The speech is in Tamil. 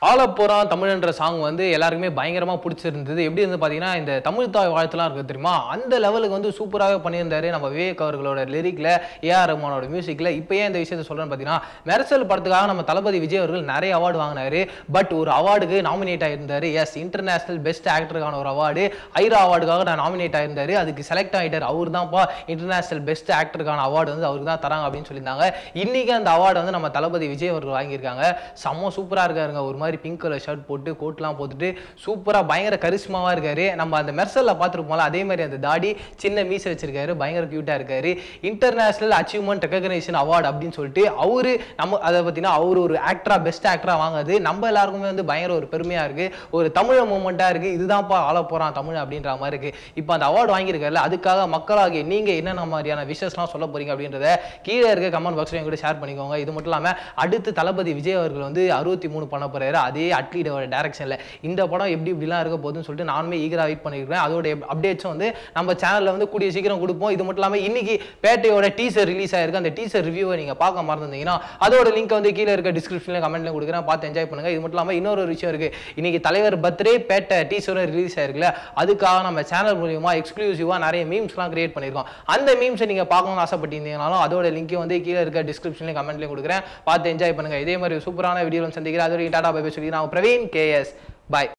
ஆலப்போறான் தமிழ்ன்ற சாங் வந்து எல்லாருக்குமே பயங்கரமா பிடிச்சிருந்தது எப்படி இருந்து பார்த்தீங்கன்னா இந்த தமிழ் தாய் வாழ்த்துலாம் இருக்கு தெரியுமா அந்த லெவலுக்கு வந்து சூப்பராகவே பண்ணியிருந்தாரு நம்ம விவேக் அவர்களோட லிரிக்ல ஏஆர் ரஹ்மானோட மியூசிக்ல இப்போ ஏன் இந்த விஷயத்த சொல்றேன்னு பார்த்தீங்கன்னா மெர்சல் படத்துக்காக நம்ம தளபதி விஜய் அவர்கள் நிறைய அவார்டு வாங்கினாரு பட் ஒரு அவார்டுக்கு நாமினேட் ஆயிருந்தாரு எஸ் இன்டர்நேஷனல் பெஸ்ட் ஆக்டருக்கான ஒரு அவார்டு ஐரா அவார்டுக்காக நான் நாமினேட் ஆயிருந்தாரு அதுக்கு செலக்ட் ஆகிட்டார் அவர் தான்ப்பா இன்டர்நேஷனல் பெஸ்ட் ஆக்டருக்கான அவார்டு வந்து அவருக்கு தான் தராங்க அப்படின்னு சொல்லியிருந்தாங்க இன்னைக்கு அந்த அவார்டு வந்து நம்ம தளபதி விஜய் அவர்கள் வாங்கியிருக்காங்க செம்ம சூப்பராக இருக்காருங்க ஒரு மாதிரி பிங்க் கலர் ஷர்ட் போட்டு கோட்லாம் போட்டுட்டு சூப்பராக பயங்கர கரிஷ்மாவாக இருக்காரு நம்ம அந்த மெர்சலில் பார்த்துருப்போம்ல அதே மாதிரி அந்த தாடி சின்ன மீசை வச்சிருக்காரு பயங்கர க்யூட்டாக இருக்காரு இன்டர்நேஷனல் அச்சீவ்மெண்ட் ரெகக்னேஷன் அவார்டு அப்படின்னு சொல்லிட்டு அவரு நம்ம அதை பார்த்தீங்கன்னா அவர் ஒரு ஆக்டரா பெஸ்ட் ஆக்டரா வாங்குது நம்ம எல்லாருக்குமே வந்து பயங்கர ஒரு பெருமையாக இருக்கு ஒரு தமிழ மூமெண்ட்டாக இருக்கு இதுதான்ப்பா ஆள போகிறான் தமிழ் அப்படின்ற மாதிரி இருக்கு இப்போ அந்த அவார்டு வாங்கியிருக்காருல்ல அதுக்காக மக்களாகிய நீங்க என்னென்ன மாதிரியான விஷயஸ்லாம் சொல்ல போறீங்க அப்படின்றத கீழே இருக்க கமெண்ட் பாக்ஸ்ல கூட ஷேர் பண்ணிக்கோங்க இது மட்டும் இல்லாமல் அடுத்து தளபதி விஜய் அவர்கள் வந்து அறுபத்தி மூணு பண்ண போறாரு அதே அட்லீடோட டேரக்ஷனில் இந்த படம் எப்படி இப்படிலாம் இருக்க போகுதுன்னு சொல்லிட்டு நானுமே ஈகரா வெயிட் பண்ணியிருக்கேன் அதோட அப்டேட்ஸும் வந்து நம்ம சேனலில் வந்து கூடிய சீக்கிரம் கொடுப்போம் இது மட்டும் இல்லாமல் இன்னைக்கு பேட்டையோட டீசர் ரிலீஸ் ஆயிருக்கு அந்த டீசர் ரிவ்யூவை நீங்கள் பார்க்க மறந்துருந்தீங்கன்னா அதோட லிங்க் வந்து கீழே இருக்க டிஸ்கிரிப்ஷனில் கமெண்ட்ல கொடுக்குறேன் பார்த்து என்ஜாய் பண்ணுங்க இது மட்டும் இல்லாமல் இன்னொரு ஒரு விஷயம் இருக்கு இன்னைக்கு தலைவர் பர்த்டே பேட்டை டீசரும் ரிலீஸ் ஆயிருக்குல்ல அதுக்காக நம்ம சேனல் மூலியமா எக்ஸ்க்ளூசிவாக நிறைய மீம்ஸ்லாம் கிரியேட் பண்ணியிருக்கோம் அந்த மீம்ஸை நீங்கள் பார்க்கணும்னு ஆசைப்பட்டிருந்தீங்கனாலும் அதோட லிங்க் வந்து கீழே இருக்க டிஸ்கிரிப்ஷன்லேயும் கமெண்ட்லையும் கொடுக்குறேன் பார்த்து என்ஜாய் பண்ணுங்க இதே மாதிரி சூப்பரான வீடியோவில் சந்திக்கிறேன் அதோட டாடா பை சொல்லி நான் பிரவீன் கேஎஸ் பாய்